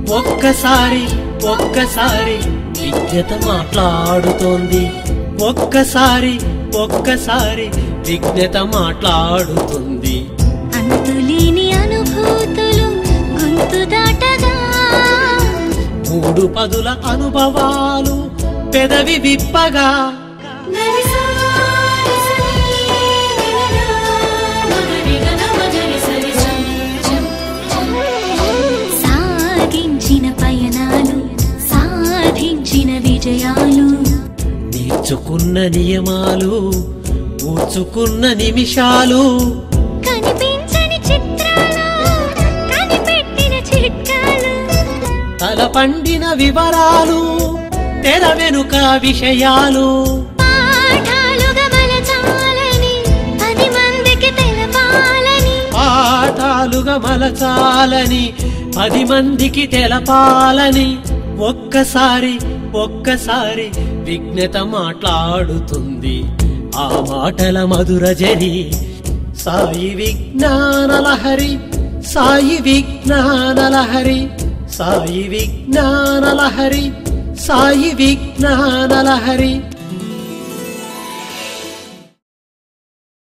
ఒక్కసారి ఒక్కసారి విజ్ఞత మాట్లాడుతోంది ఒక్కసారి ఒక్కసారి విజ్ఞత మాట్లాడుతుంది అంతులేని అనుభూతులు గొంతు దాటగా మూడు పదుల అనుభవాలు పెదవి విప్పగా సాగించిన పయనాలు సాధించిన విజయాలు నేర్చుకున్న నియమాలు ఊర్చుకున్న నిమిషాలు కనిపించని చిత్రాలు కనిపెట్టిన చిట్కాలు తల పండిన వివరాలు తెర వెనుక విషయాలు పాఠాలుగా మలచాలని పది మందికి తెలపాలని పాఠాలుగా మలచాలని పది మందికి తెలపాలని ఒక్కసారి ఒక్కసారి విజ్ఞత మాట్లాడుతుంది ఆ మాటల మధుర జరి సాయి విజ్ఞాన లహరి సాయి విజ్ఞాన లహరి సాయి విజ్ఞాన లహరి సాయి విజ్ఞాన లహరి